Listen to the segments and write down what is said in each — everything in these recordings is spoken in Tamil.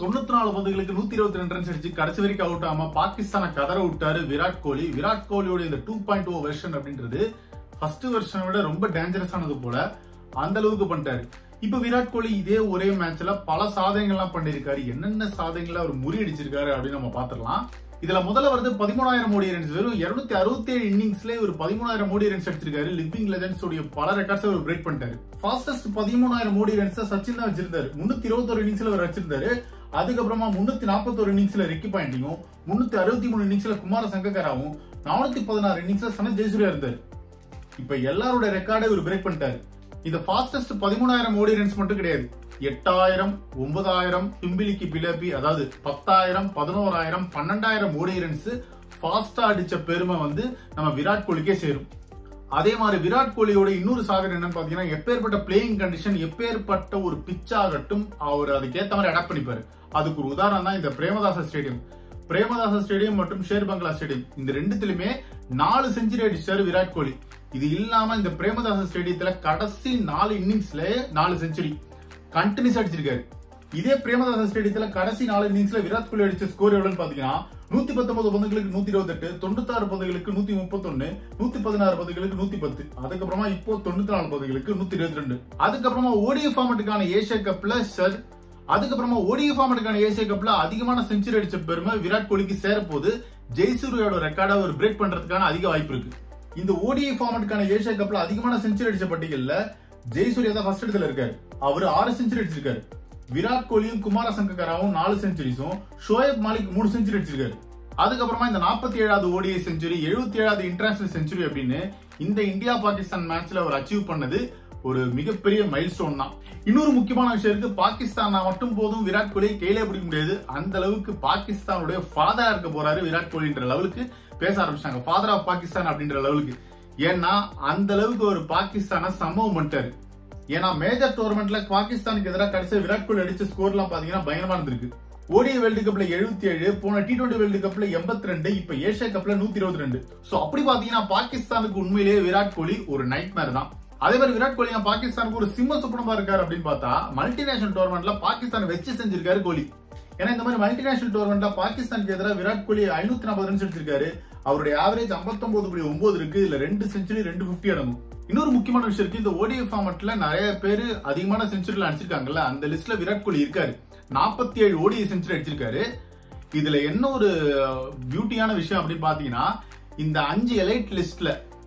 தொண்ணூத்தி நாலு பந்துகளுக்கு நூத்தி இருபத்தி ரெண்டு ரன்ஸ் அடிச்சு கடைசி வரைக்கும் அவுட் ஆகாம பாகிஸ்தானை கதற விட்டாரு விராட் கோலி விராட் கோலியோட இந்த டூ பாயிண்ட் ஓ வெர்ஷன் அப்படின்றது ஃபர்ஸ்ட் வெர்ஷனை விட ரொம்ப டேஞ்சரஸானது போல அந்த அளவுக்கு பண்ணிட்டாரு இப்ப விராட் கோலி இதே ஒரே மேட்ச்ல பல சாதனைகள்லாம் பண்ணிருக்காரு என்னென்ன சாதனைகளை அவர் முறியடிச்சிருக்காரு அப்படின்னு நம்ம பாத்திரலாம் இதுல முதல்ல வருது பதிமூணாயிரம் மோடி ரன்ஸ் வெறும் இருநூத்தி அறுபத்தி ஏழு இன்னிங்ஸ்ல ஒரு பதிமூணாயிரம் மோடி ரன்ஸ் அடிச்சிருக்காரு லிவிங் லெஜண்ட்ஸ் உடைய பல ரெக்கார்ட்ஸ் அவர் பிரேக் பண்ணிட்டாரு ஃபாஸ்டஸ்ட் பதிமூணாயிரம் மோடி ரன்ஸ் சச்சின் தான் வச்சிருந்தாரு முன்னூத்தி இருபத்தொரு இன்னிங்ஸ்ல அவர் வச்சிருந்தாரு அதுக்கப்புறமா முன்னூத்தி நாற்பத்தோரு இன்னிங்ஸ்ல ரிக்கி பாயிண்டிங்கும் முன்னூத்தி அறுபத்தி மூணு இன்னிங்ஸ்ல குமார சங்ககராவும் நானூத்தி பதினாறு இன்னிங்ஸ்ல சனத் ஜெயசூர்யா இருந்தாரு இப்ப எல்லாரோட ரெக்கார்டை இவர் பிரேக் பண்ணிட்டாரு இந்த ஃபாஸ்டஸ்ட் பதிமூணாயிரம் ஓடி ரன்ஸ் மட்டும் கிடையாது எட்டாயிரம் ஒன்பதாயிரம் பிம்பிலிக்கு பிலப்பி அதாவது பத்தாயிரம் பதினோராயிரம் பன்னெண்டாயிரம் ஓடி ரன்ஸ் ஃபாஸ்டா அடிச்ச பெருமை வந்து நம்ம விராட் கோலிக்கே சேரும் அதே மாதிரி விராட் கோலியோட இன்னொரு சாதனை என்னன்னு பாத்தீங்கன்னா எப்பேற்பட்ட பிளேயிங் கண்டிஷன் எப்பேற்பட்ட ஒரு பிச் ஆகட்டும் அவர் அதுக்கேத்த மாதிரி அடாப்ட் பண்ணிப்பாரு அதுக்கு ஒரு உதாரணம் தான் இந்த பிரேமதாச ஸ்டேடியம் பிரேமதாச ஸ்டேடியம் மற்றும் ஷேர் பங்களா ஸ்டேடியம் இந்த ரெண்டுத்திலுமே நாலு செஞ்சுரி அடிச்சாரு விராட் கோலி இது இல்லாம இந்த பிரேமதாச ஸ்டேடியத்துல கடைசி நாலு இன்னிங்ஸ்ல நாலு செஞ்சுரி கண்டினியூஸ் அடிச்சிருக்காரு இதே பிரேமதாச ஸ்டேடியத்துல கடைசி நாலு இன்னிங்ஸ்ல விராட் கோலி அடிச்ச ஸ்கோர் எவ்வளவுன்னு பாத்தீங்கன்னா நூத்தி பத்தொன்பது பந்துகளுக்கு நூத்தி இருபத்தெட்டு தொண்ணூத்தாறு பந்துகளுக்கு நூத்தி முப்பத்தொன்னு நூத்தி பதினாறு பந்துகளுக்கு நூத்தி பத்து அதுக்கப்புறமா இப்போ தொண்ணூத்தி நாலு பந்துகளுக்கு நூத்தி இருபத்தி ரெண்டு அதுக்கப்புறமா ஓடிஎஃப் ஃபார்மெட்டுக்கான ஏசியா கப்ல சர் அதுக்கப்புறமா ஓடிஎஃப் ஃபார்மெட்டுக்கான ஏசியா கப்ல அதிகமான செஞ்சுரி அடிச்ச பெருமை விராட் கோலிக்கு சேரப்போது ஜெய்சூரியோட ரெக்கார்டை அவர் பிரேக் பண்றதுக்கான அதிக வாய்ப்பு இருக்கு இந்த ஓடிஐ ஃபார்மெட்டுக்கான ஏசியா கப்ல அதிகமான செஞ்சுரி அடிச்ச பட்டியல்ல ஜெய்சூர்யா தான் ஃபர்ஸ்ட் இடத்துல இருக்காரு அவர் ஆறு செஞ்சுரி அடிச்சிருக்காரு விராட் கோலியும் குமார சங்ககராவும் நாலு செஞ்சுரிஸும் ஷோயப் மாலிக் மூணு செஞ்சுரி அடிச்சிருக்காரு அதுக்கப்புறமா இந்த நாற்பத்தி ஏழாவது ஓடிஐ செஞ்சுரி எழுபத்தி ஏழாவது இன்டர்நேஷனல் செஞ்சுரி அப்படின்னு இந்த இந்தியா பாகிஸ்தான் மேட்ச்ல அவர் அச்சீவ் பண்ணது ஒரு மிகப்பெரிய மைல் ஸ்டோன் தான் இன்னொரு முக்கியமான விஷயம் இருக்கு பாகிஸ்தான் மட்டும் போதும் விராட் கோலியை கையிலே பிடிக்க முடியாது அந்த அளவுக்கு பாகிஸ்தானுடைய ஃபாதரா இருக்க போறாரு விராட் கோலின்ற லெவலுக்கு பேச ஆரம்பிச்சாங்க ஃபாதர் ஆஃப் பாகிஸ்தான் அப்படின்ற லெவலுக்கு ஏன்னா அந்த அளவுக்கு ஒரு பாகிஸ்தான சம்பவம் பண்ணிட்டாரு ஏன்னா மேஜர் டோர்னமெண்ட்ல பாகிஸ்தானுக்கு எதிராக கடைசி விராட் கோலி அடிச்ச ஸ்கோர்லாம் பாத்தீங்கன்னா பயங்கரமா இருந்திருக்கு ஓடிஐ வேர்ல்டு கப்ல எழுபத்தி ஏழு போன டி டுவெண்டி வேர்ல்டு கப்ல எண்பத்தி ரெண்டு இப்ப ஏஷியா கப்ல நூத்தி இருபத்தி ரெண்டு சோ அப்படி பாத்தீங்கன்னா பாகிஸ்தானுக்கு உண்மையிலேயே விராட் கோலி ஒரு நைட் மேர் தான் அதே மாதிரி விராட் கோலி ஏன் பாகிஸ்தானுக்கு ஒரு சிம்ம சுப்பனமா இருக்காரு அப்படின்னு பார்த்தா மல்டிநேஷனல் டோர்னமெண்ட்ல பாகிஸ்தான் வச்சு செஞ்சிருக்காரு கோலி ஏன்னா இந்த மாதிரி மல்டிநேஷனல் டோர்னமெண்ட்ல பாகிஸ்தானுக்கு எதிராக விராட் கோலி ஐநூத்தி நாற்பது ரன்ஸ் அடிச்சிருக்காரு அவருடைய ஆவரேஜ் 59.9 புள்ளி ஒன்பது இருக்கு இதுல ரெண்டு செஞ்சுரி ரெண்டு பிப்டி அடங்கும் இன்னொரு முக்கியமான விஷயம் இருக்கு இந்த ஓடிஎஃப் ஃபார்மெட்ல நிறைய பேர் அதிகமான செஞ்சுரில அடிச்சிருக்காங்கல்ல அந்த லிஸ்ட்ல விராட் கோலி இருக்காரு நாற்பத்தி ஏழு ஓடிஐ செஞ்சுரி அடிச்சிருக்காரு இதுல என்ன ஒரு பியூட்டியான விஷயம் அப்படின்னு பாத்தீங்கன்னா இந்த அஞ்சு எலைட் லிஸ்ட்ல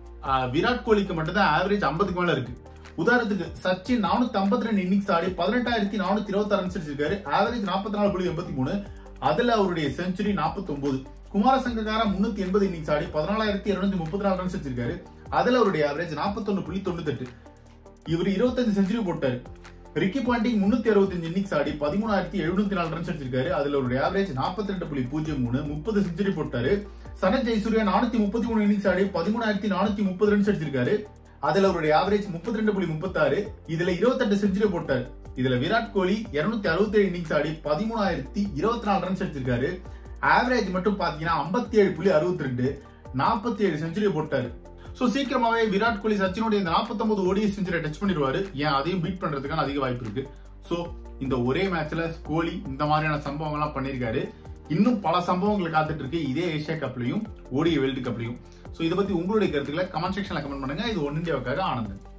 விராட் கோலிக்கு மட்டும் தான் ஆவரேஜ் ஐம்பதுக்கு மேல இருக்கு உதாரணத்துக்கு சச்சின் நானூத்தி ஐம்பத்தி ரெண்டு இன்னிங்ஸ் ஆடி பதினெட்டாயிரத்தி நானூத்தி இருபத்தி ரன்ஸ் அடிச்சிருக்காரு ஆவரேஜ் நாற்பத்தி நாலு புள்ளி எண்பத்தி மூணு அதுல அவருடைய செஞ்சுரி நாற்பத்தி ஒன்பது குமார சங்ககார முன்னூத்தி எண்பது இன்னிங்ஸ் ஆடி பதினாலாயிரத்தி இருநூத்தி முப்பத்தி நாலு ரன்ஸ் வச்சிருக்காரு அதுல அவருடைய ஆவரேஜ் நாற்பத்தொன்னு புள்ளி தொண்ணூத்தெட்டு இவர் இருபத்தஞ்சு செஞ்சுரி போட்டாரு ரிக்கி பாண்டிங் முன்னூத்தி அறுபத்தஞ்சு இன்னிங்ஸ் ஆடி பதிமூணாயிரத்தி எழுநூத்தி நாலு ரன்ஸ் அடிச்சிருக்காரு அதுல அவருடைய ஆவரேஜ் நாற்பத்தி ரெண்டு புள்ளி பூஜ்ஜியம் மூணு முப்பது செஞ்சுரி போட்டாரு சனத் ஜெயசூர்யா நானூத்தி முப்பத்தி மூணு இன்னிங்ஸ் ஆடி பதிமூணாயிரத்தி நானூத்தி முப்பது ரன்ஸ் அடிச்சிருக்காரு அதுல அவருடைய ஆவரேஜ் முப்பத்தி ரெண்டு புள்ளி முப்பத்தாறு இதுல இருபத்தெட்டு செஞ்சுரி போட்டாரு இதுல விராட் கோலி இருநூத்தி அறுபத்தி ஏழு இன்னிங்ஸ் ஆடி பதிமூணாயிரத்தி இருபத்தி நாலு ரன்ஸ் அடிச்சிருக்காரு ஆவரேஜ் மட்டும் பாத்தீங்கன்னா ஐம்பத்தி ஏழு புள்ளி அறுபத்தி ரெண்டு நாற்பத்தி ஏழு செஞ்சுரி போட்டாரு சோ சீக்கிரமாவே விராட் கோலி சச்சினுடைய இந்த 49 ஓடிஐ செஞ்சுரி டச் பண்ணிடுவாரு ஏன் அதையும் பீட் பண்றதுக்கான அதிக வாய்ப்பு இருக்கு சோ இந்த ஒரே மேட்ச்ல கோலி இந்த மாதிரியான சம்பவங்கள்லாம் பண்ணிருக்காரு இன்னும் பல சம்பவங்கள் காத்துட்டு இருக்கு இதே ஏசியா கப்லயும் ஓடிய வேர்ல்டு கப்லயும் சோ இதை பத்தி உங்களுடைய கருத்துக்களை கமெண்ட் செக்ஷன்ல கமெண்ட் பண்ணுங்க இது ஒன் இந்தியாவுக்காக ஆனந்தன்